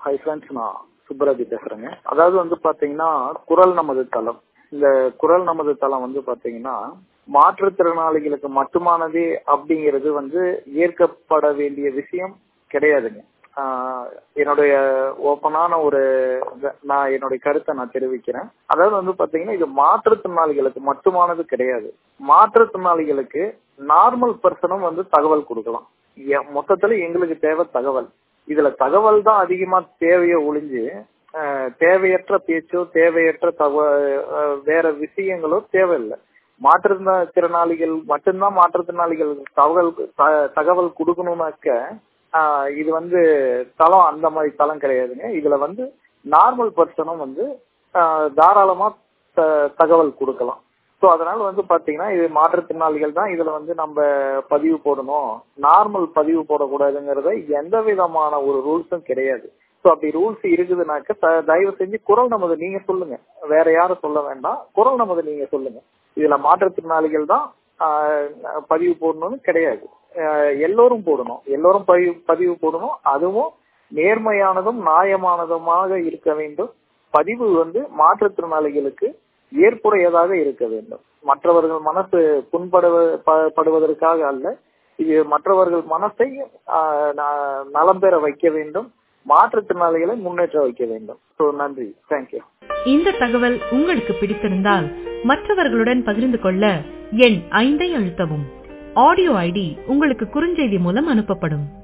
hi friends நான் சுப்பராஜி பேசுறேங்க அதாவது வந்து பாத்தீங்கன்னா குரல் நமது தளம் இந்த குரல் நமது தளம் வந்து பாத்தீங்கன்னா மாற்றுத்திறனாளிகளுக்கு மட்டுமானது அப்படிங்கிறது வந்து ஏற்கப்பட வேண்டிய விஷயம் கிடையாதுங்க ஆஹ் என்னுடைய ஓப்பனான ஒரு நான் என்னுடைய கருத்தை நான் தெரிவிக்கிறேன் அதாவது வந்து பாத்தீங்கன்னா இது மாற்றுத்திறனாளிகளுக்கு மட்டுமானது கிடையாது மாற்றுத்திறனாளிகளுக்கு நார்மல் பர்சனும் வந்து தகவல் கொடுக்கலாம் மொத்தத்துல எங்களுக்கு தேவை தகவல் இதுல தகவல் தான் அதிகமா தேவையோ ஒழிஞ்சு தேவையற்ற பேச்சோ தேவையற்ற தகவ வேற விஷயங்களோ தேவையில்லை மாற்றுத்திறனாளிகள் மட்டும்தான் மாற்றுத்திறனாளிகள் தகவல் தகவல் கொடுக்கணும்னாக்க இது வந்து தளம் அந்த மாதிரி தளம் கிடையாதுங்க இதுல வந்து நார்மல் பர்சனும் வந்து தாராளமா தகவல் கொடுக்கலாம் ஸோ அதனால வந்து பாத்தீங்கன்னா இது மாற்றுத்திறனாளிகள் தான் இதுல வந்து நம்ம பதிவு போடணும் நார்மல் பதிவு போடக்கூடாதுங்கிறத எந்த விதமான ஒரு ரூல்ஸும் கிடையாது ஸோ அப்படி ரூல்ஸ் இருக்குதுனாக்க தயவு செஞ்சு குரல் நமது நீங்க சொல்லுங்க வேற யாரும் சொல்ல வேண்டாம் குரல் நமது நீங்க சொல்லுங்க இதுல மாற்றுத்திறனாளிகள் தான் பதிவு போடணும்னு கிடையாது எல்லோரும் போடணும் எல்லோரும் பதிவு பதிவு போடணும் அதுவும் நேர்மையானதும் நியாயமானதுமாக இருக்க வேண்டும் பதிவு வந்து மாற்றுத்திறனாளிகளுக்கு ஏற்புடையதாக இருக்க வேண்டும் மற்றவர்கள் மனசு புண்படுவதற்காக அல்ல இது மற்றவர்கள் மனசை நலம் பெற வைக்க வேண்டும் மாற்றுத்திறனாளிகளை முன்னேற்ற வைக்க வேண்டும் ஸோ நன்றி தேங்க்யூ இந்த தகவல் உங்களுக்கு பிடித்திருந்தால் மற்றவர்களுடன் பகிர்ந்து கொள்ள எண் ஐந்தை அழுத்தவும் ஆடியோ ஐடி உங்களுக்கு குறுஞ்செய்தி மூலம் அனுப்பப்படும்